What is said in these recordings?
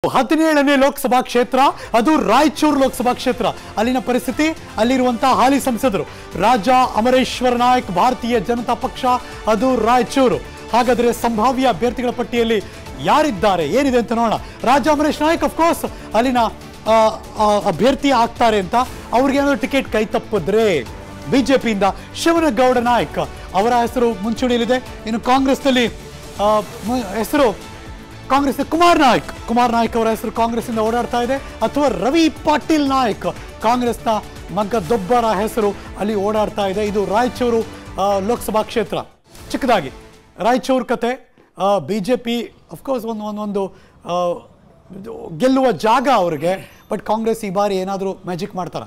ಹದಿನೇಳನೇ ಲೋಕಸಭಾ ಕ್ಷೇತ್ರ ಅದು ರಾಯಚೂರು ಲೋಕಸಭಾ ಕ್ಷೇತ್ರ ಅಲ್ಲಿನ ಪರಿಸ್ಥಿತಿ ಅಲ್ಲಿರುವಂತಹ ಹಾಲಿ ಸಂಸದರು ರಾಜ ಅಮರೇಶ್ವರ ನಾಯಕ್ ಭಾರತೀಯ ಜನತಾ ಪಕ್ಷ ಅದು ರಾಯಚೂರು ಹಾಗಾದ್ರೆ ಸಂಭಾವ್ಯ ಅಭ್ಯರ್ಥಿಗಳ ಪಟ್ಟಿಯಲ್ಲಿ ಯಾರಿದ್ದಾರೆ ಏನಿದೆ ಅಂತ ನೋಡೋಣ ರಾಜ ಅಮರೇಶ್ ನಾಯಕ್ ಅಫ್ಕೋರ್ಸ್ ಅಲ್ಲಿನ ಆ, ಆ, ಅಭ್ಯರ್ಥಿ ಆಗ್ತಾರೆ ಅಂತ ಅವ್ರಿಗೆ ಏನಾದ್ರು ಟಿಕೆಟ್ ಕೈ ತಪ್ಪಿದ್ರೆ ಬಿಜೆಪಿಯಿಂದ ಶಿವನಗೌಡ ನಾಯಕ್ ಅವರ ಹೆಸರು ಮುಂಚೂಣಿಯಲ್ಲಿದೆ ಇನ್ನು ಕಾಂಗ್ರೆಸ್ನಲ್ಲಿ ಆ, ಮು- ಹೆಸರು ಕಾಂಗ್ರೆಸ್ ಕುಮಾರ್ ನಾಯಕ್ ಕುಮಾರ್ ನಾಯಕ್ ಅವರ ಹೆಸರು ಕಾಂಗ್ರೆಸ್ಸಿಂದ ಓಡಾಡ್ತಾ ಇದೆ ಅಥವಾ ರವಿ ಪಾಟೀಲ್ ನಾಯಕ್ ಕಾಂಗ್ರೆಸ್ನ ಮಗ್ಗ ದೊಬ್ಬರ ಹೆಸರು ಅಲ್ಲಿ ಓಡಾಡ್ತಾ ಇದೆ ಇದು ರಾಯಚೂರು ಆ, ಲೋಕಸಭಾ ಕ್ಷೇತ್ರ ಚಿಕ್ಕದಾಗಿ ರಾಯಚೂರು ಕತೆ ಬಿ ಜೆ ಪಿ ಅಫ್ಕೋರ್ಸ್ ಒಂದು ಒಂದು ಒಂದು ಆ, ಇದು ಗೆಲ್ಲುವ ಜಾಗ ಅವ್ರಿಗೆ ಬಟ್ ಕಾಂಗ್ರೆಸ್ ಈ ಬಾರಿ ಏನಾದರೂ ಮ್ಯಾಜಿಕ್ ಮಾಡ್ತಾರ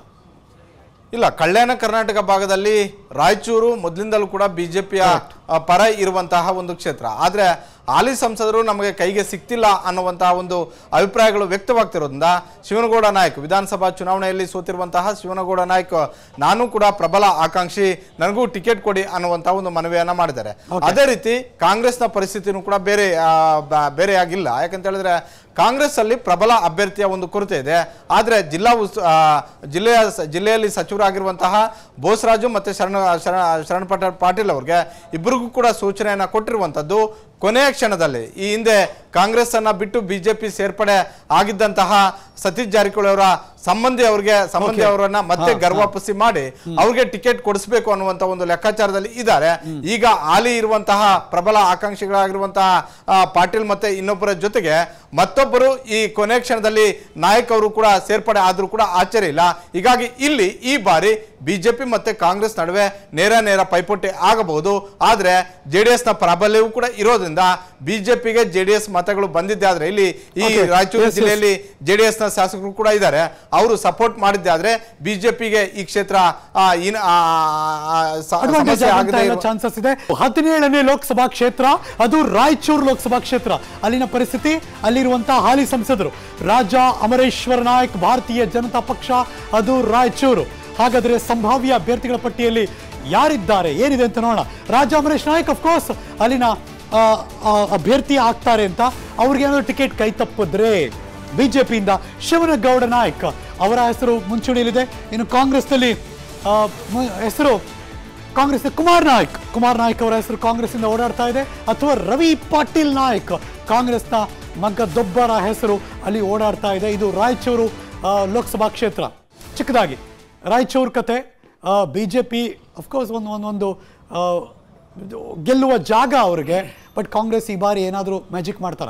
ಇಲ್ಲ ಕಲ್ಯಾಣ ಕರ್ನಾಟಕ ಭಾಗದಲ್ಲಿ ರಾಯಚೂರು ಮೊದಲಿಂದಲೂ ಕೂಡ ಬಿಜೆಪಿಯ ಪರ ಇರುವಂತಹ ಒಂದು ಕ್ಷೇತ್ರ ಆದ್ರೆ ಹಾಲಿ ಸಂಸದರು ನಮಗೆ ಕೈಗೆ ಸಿಕ್ತಿಲ್ಲ ಅನ್ನುವಂತಹ ಒಂದು ಅಭಿಪ್ರಾಯಗಳು ವ್ಯಕ್ತವಾಗ್ತಿರೋದ್ರಿಂದ ಶಿವನಗೌಡ ನಾಯಕ್ ವಿಧಾನಸಭಾ ಚುನಾವಣೆಯಲ್ಲಿ ಸೋತಿರುವಂತಹ ಶಿವನಗೌಡ ನಾಯಕ್ ನಾನು ಕೂಡ ಪ್ರಬಲ ಆಕಾಂಕ್ಷಿ ನನಗೂ ಟಿಕೆಟ್ ಕೊಡಿ ಅನ್ನುವಂತಹ ಒಂದು ಮನವಿಯನ್ನ ಮಾಡಿದ್ದಾರೆ ಅದೇ ರೀತಿ ಕಾಂಗ್ರೆಸ್ನ ಪರಿಸ್ಥಿತಿನೂ ಕೂಡ ಬೇರೆ ಆ, ಬ- ಬೇರೆ ಆಗಿಲ್ಲ ಯಾಕಂತ ಹೇಳಿದ್ರೆ ಕಾಂಗ್ರೆಸ್ ಅಲ್ಲಿ ಪ್ರಬಲ ಅಭ್ಯರ್ಥಿಯ ಒಂದು ಕೊರತೆ ಇದೆ ಆದ್ರೆ ಜಿಲ್ಲಾ ಉಸ್ ಆ, ಜಿಲ್ಲೆಯ ಸ- ಜಿಲ್ಲೆಯಲ್ಲಿ ಸಚಿವರಾಗಿರುವಂತಹ ಬೋಸರಾಜು ಮತ್ತೆ ಶರಣ ಶರಣ ಶರಣ್ ಪಟ ಪಾಟೀಲ್ ಅವ್ರಿಗೆ ಇಬ್ಬರಿಗೂ ಕೂಡ ಸೂಚನೆಯನ್ನ ಕೊಟ್ಟಿರುವಂತದ್ದು ಕೊನೆಯ ಕ್ಷಣದಲ್ಲಿ ಈ ಹಿಂದೆ ಕಾಂಗ್ರೆಸ್ ಅನ್ನ ಬಿಟ್ಟು ಬಿಜೆಪಿ ಸೇರ್ಪಡೆ ಆಗಿದ್ದಂತಹ ಸತೀಶ್ ಜಾರಕಿಹೊಳಿ ಅವರ ಸಂಬಂಧಿ ಅವರಿಗೆ ಸಂಬಂಧಿ ಅವರನ್ನ ಮತ್ತೆ ಗರ್ವಾಪಸಿ ಮಾಡಿ ಅವ್ರಿಗೆ ಟಿಕೆಟ್ ಕೊಡಿಸ್ಬೇಕು ಅನ್ನುವಂತ ಒಂದು ಲೆಕ್ಕಾಚಾರದಲ್ಲಿ ಇದ್ದಾರೆ ಈಗ ಹಾಲಿ ಇರುವಂತಹ ಪ್ರಬಲ ಆಕಾಂಕ್ಷಿಗಳಾಗಿರುವಂತಹ ಆ, ಪಾಟೀಲ್ ಮತ್ತೆ ಇನ್ನೊಬ್ಬರ ಜೊತೆಗೆ ಮತ್ತೊಬ್ಬರು ಈ ಕೊನೆ ಕ್ಷಣದಲ್ಲಿ ನಾಯಕ್ ಅವರು ಕೂಡ ಸೇರ್ಪಡೆ ಆದ್ರೂ ಕೂಡ ಆಶ್ಚರ್ಯ ಇಲ್ಲ ಹೀಗಾಗಿ ಇಲ್ಲಿ ಈ ಬಾರಿ ಬಿಜೆಪಿ ಮತ್ತೆ ಕಾಂಗ್ರೆಸ್ ನಡುವೆ ನೇರ ನೇರ ಪೈಪೋಟಿ ಆಗಬಹುದು ಆದ್ರೆ ಜೆಡಿಎಸ್ ನ ಪ್ರಾಬಲ್ಯವೂ ಕೂಡ ಇರೋದ್ರಿಂದ ಬಿಜೆಪಿಗೆ ಜೆಡಿಎಸ್ ಮತಗಳು ಬಂದಿದ್ದೆ ಆದ್ರೆ ಇಲ್ಲಿ ಈ Okay. Raichur Yes, yes. ಜಿಲ್ಲೆಯಲ್ಲಿ ಜೆಡಿಎಸ್ ನ ಶಾಸಕರು ಕೂಡ ಇದ್ದಾರೆ ಅವರು ಸಪೋರ್ಟ್ ಮಾಡಿದ್ದೆ ಆದ್ರೆ ಬಿಜೆಪಿಗೆ ಈ ಕ್ಷೇತ್ರ ಆ, ಇನ್- ಆ, ಆ, ಸ- ಅಡ್ವಾಂಟೇಜ್ ಸಮಸ್ಯೆ ಆಗದೆ ಇರುವ ಚಾನ್ಸಸ್ ಇದೆ ಹದಿನೇಳನೇ ಲೋಕಸಭಾ ಕ್ಷೇತ್ರ ಅದು ರಾಯಚೂರು ಲೋಕಸಭಾ ಕ್ಷೇತ್ರ ಅಲ್ಲಿನ ಪರಿಸ್ಥಿತಿ ಅಲ್ಲಿರುವಂತಹ ಹಾಲಿ ಸಂಸದರು ರಾಜ ಅಮರೇಶ್ವರ ನಾಯಕ್ ಭಾರತೀಯ ಜನತಾ ಪಕ್ಷ ಅದು ರಾಯಚೂರು ಹಾಗಾದ್ರೆ ಸಂಭಾವ್ಯ ಅಭ್ಯರ್ಥಿಗಳ ಪಟ್ಟಿಯಲ್ಲಿ ಯಾರಿದ್ದಾರೆ ಏನಿದೆ ಅಂತ ನೋಡೋಣ ರಾಜ ಅಮರೇಶ್ ನಾಯಕ್ ಅಫ್ಕೋರ್ಸ್ ಅಲ್ಲಿನ ಆ, ಆ, ಅಭ್ಯರ್ಥಿ ಆಗ್ತಾರೆ ಅಂತ ಅವ್ರಿಗೆ ಏನಾದ್ರು ಟಿಕೆಟ್ ಕೈ ತಪ್ಪಿದ್ರೆ ಬಿಜೆಪಿಯಿಂದ ಶಿವನಗೌಡ ನಾಯಕ್ ಅವರ ಹೆಸರು ಮುಂಚೂಣಿಯಲ್ಲಿದೆ ಇನ್ನು ಕಾಂಗ್ರೆಸ್ನಲ್ಲಿ ಆ, ಮು- ಹೆಸರು ಕಾಂಗ್ರೆಸ್ ಕುಮಾರ್ ನಾಯಕ್ ಕುಮಾರ್ ನಾಯಕ್ ಅವರ ಹೆಸರು ಕಾಂಗ್ರೆಸ್ಸಿಂದ ಓಡಾಡ್ತಾ ಇದೆ ಅಥವಾ ರವಿ ಪಾಟೀಲ್ ನಾಯಕ್ ಕಾಂಗ್ರೆಸ್ನ ಮಗ್ಗ ದೊಬ್ಬರ ಹೆಸರು ಅಲ್ಲಿ ಓಡಾಡ್ತಾ ಇದೆ ಇದು ರಾಯಚೂರು ಆ, ಲೋಕಸಭಾ ಕ್ಷೇತ್ರ ಚಿಕ್ಕದಾಗಿ ರಾಯಚೂರು ಕತೆ ಬಿ ಜೆ ಪಿ ಅಫ್ಕೋರ್ಸ್ ಒಂದು ಒಂದು ಒಂದು ಆ, ಇದು ಗೆಲ್ಲುವ ಜಾಗ ಅವ್ರಿಗೆ ಬಟ್ ಕಾಂಗ್ರೆಸ್ ಈ ಬಾರಿ ಏನಾದರೂ ಮ್ಯಾಜಿಕ್ ಮಾಡ್ತಾರ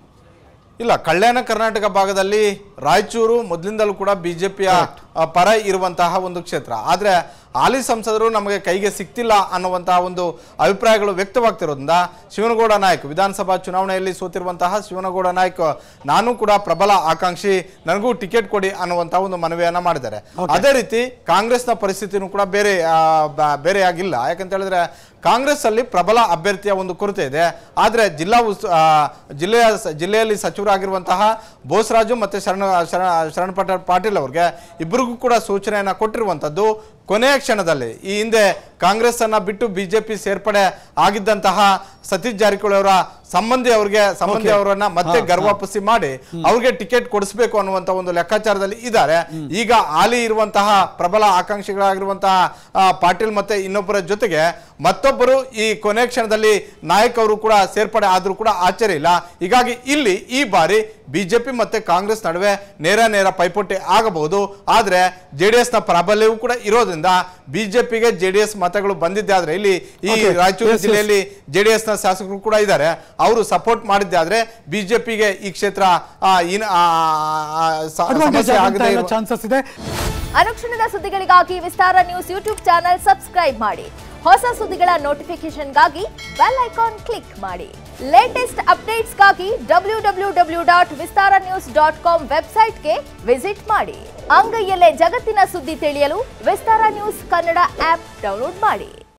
ಇಲ್ಲ ಕಲ್ಯಾಣ ಕರ್ನಾಟಕ ಭಾಗದಲ್ಲಿ ರಾಯಚೂರು ಮೊದಲಿಂದಲೂ ಕೂಡ ಬಿಜೆಪಿಯ ಪರ ಇರುವಂತಹ ಒಂದು ಕ್ಷೇತ್ರ ಆದ್ರೆ ಹಾಲಿ ಸಂಸದರು ನಮಗೆ ಕೈಗೆ ಸಿಕ್ತಿಲ್ಲ ಅನ್ನುವಂತಹ ಒಂದು ಅಭಿಪ್ರಾಯಗಳು ವ್ಯಕ್ತವಾಗ್ತಿರೋದ್ರಿಂದ ಶಿವನಗೌಡ ನಾಯಕ್ ವಿಧಾನಸಭಾ ಚುನಾವಣೆಯಲ್ಲಿ ಸೋತಿರುವಂತಹ ಶಿವನಗೌಡ ನಾಯಕ್ ನಾನು ಕೂಡ ಪ್ರಬಲ ಆಕಾಂಕ್ಷಿ ನನಗೂ ಟಿಕೆಟ್ ಕೊಡಿ ಅನ್ನುವಂತಹ ಒಂದು ಮನವಿಯನ್ನ ಮಾಡಿದ್ದಾರೆ ಅದೇ ರೀತಿ ಕಾಂಗ್ರೆಸ್ನ ಪರಿಸ್ಥಿತಿನೂ ಕೂಡ ಬೇರೆ ಆ, ಬ- ಬೇರೆ ಆಗಿಲ್ಲ ಯಾಕಂತ ಹೇಳಿದ್ರೆ ಕಾಂಗ್ರೆಸ್ ಅಲ್ಲಿ ಪ್ರಬಲ ಅಭ್ಯರ್ಥಿಯ ಒಂದು ಕೊರತೆ ಇದೆ ಆದ್ರೆ ಜಿಲ್ಲಾ ಉಸ್ ಆ, ಜಿಲ್ಲೆಯ ಸ- ಜಿಲ್ಲೆಯಲ್ಲಿ ಸಚಿವರಾಗಿರುವಂತಹ ಬೋಸರಾಜು ಮತ್ತೆ ಶರಣ ಶರಣ ಶರಣ್ ಪಟ ಪಾಟೀಲ್ ಅವ್ರಿಗೆ ಇಬ್ಬರಿಗೂ ಕೂಡ ಸೂಚನೆಯನ್ನ ಕೊಟ್ಟಿರುವಂತದ್ದು ಕೊನೆಯ ಕ್ಷಣದಲ್ಲಿ ಈ ಹಿಂದೆ ಕಾಂಗ್ರೆಸ್ ಅನ್ನ ಬಿಟ್ಟು ಬಿಜೆಪಿ ಸೇರ್ಪಡೆ ಆಗಿದ್ದಂತಹ ಸತೀಶ್ ಜಾರಕಿಹೊಳಿ ಅವರ ಸಂಬಂಧಿ ಅವರಿಗೆ ಸಂಬಂಧಿ Okay. ಅವರನ್ನ ಮತ್ತೆ ಗರ್ವಾಪಸಿ ಮಾಡಿ ಅವ್ರಿಗೆ ಟಿಕೆಟ್ ಕೊಡಿಸ್ಬೇಕು ಅನ್ನುವಂತ ಒಂದು ಲೆಕ್ಕಾಚಾರದಲ್ಲಿ ಇದ್ದಾರೆ ಈಗ ಹಾಲಿ ಇರುವಂತಹ ಪ್ರಬಲ ಆಕಾಂಕ್ಷಿಗಳಾಗಿರುವಂತಹ ಆ, ಪಾಟೀಲ್ ಮತ್ತೆ ಇನ್ನೊಬ್ಬರ ಜೊತೆಗೆ ಮತ್ತೊಬ್ಬರು ಈ ಕೊನೆ ಕ್ಷಣದಲ್ಲಿ ನಾಯಕ್ ಅವರು ಕೂಡ ಸೇರ್ಪಡೆ ಆದ್ರೂ ಕೂಡ ಆಶ್ಚರ್ಯ ಇಲ್ಲ ಹೀಗಾಗಿ ಇಲ್ಲಿ ಈ ಬಾರಿ ಬಿಜೆಪಿ ಮತ್ತೆ ಕಾಂಗ್ರೆಸ್ ನಡುವೆ ನೇರ ನೇರ ಪೈಪೋಟಿ ಆಗಬಹುದು ಆದ್ರೆ ಜೆಡಿಎಸ್ ನ ಪ್ರಾಬಲ್ಯವೂ ಕೂಡ ಇರೋದ್ರಿಂದ ಬಿಜೆಪಿಗೆ ಜೆಡಿಎಸ್ ಮತಗಳು ಬಂದಿದ್ದೆ ಆದ್ರೆ ಇಲ್ಲಿ ಈ Okay. Raichur Yes, yes. ಜಿಲ್ಲೆಯಲ್ಲಿ ಜೆಡಿಎಸ್ ನ ಶಾಸಕರು ಕೂಡ ಇದ್ದಾರೆ ಅವರು ಸಪೋರ್ಟ್ ಮಾಡಿದ್ದೆ ಆದ್ರೆ ಬಿಜೆಪಿಗೆ ಈ ಕ್ಷೇತ್ರ ಆ, ಇನ್- ಆ, ಆ, ಸ- ಅಡ್ವಾಂಟೇಜ್ ಸಮಸ್ಯೆ ಆಗದೆ ಇರುವ ಚಾನ್ಸಸ್ ಇದೆ ಅನುಕ್ಷಣದ ಸುದ್ದಿಗಳಿಗಾಗಿ Vistara news YouTube channel subscribe ಮಾಡಿ ಹೊಸ ಸುದ್ದಿಗಳ ನೋಟಿಫಿಕೇಶನ್ಗಾಗಿ ಬೆಲ್ ಐಕಾನ್ ಕ್ಲಿಕ್ ಮಾಡಿ ಲೇಟೆಸ್ಟ್ ಅಪ್ಡೇಟ್ಸ್ಗಾಗಿ W W W dot Vistara news dot com ವೆಬ್ಸೈಟ್ಗೆ ವಿಸಿಟ್ ಮಾಡಿ ಅಂಗೈಯಲ್ಲೇ ಜಗತ್ತಿನ ಸುದ್ದಿ ತಿಳಿಯಲು Vistara news Kannada app download ಮಾಡಿ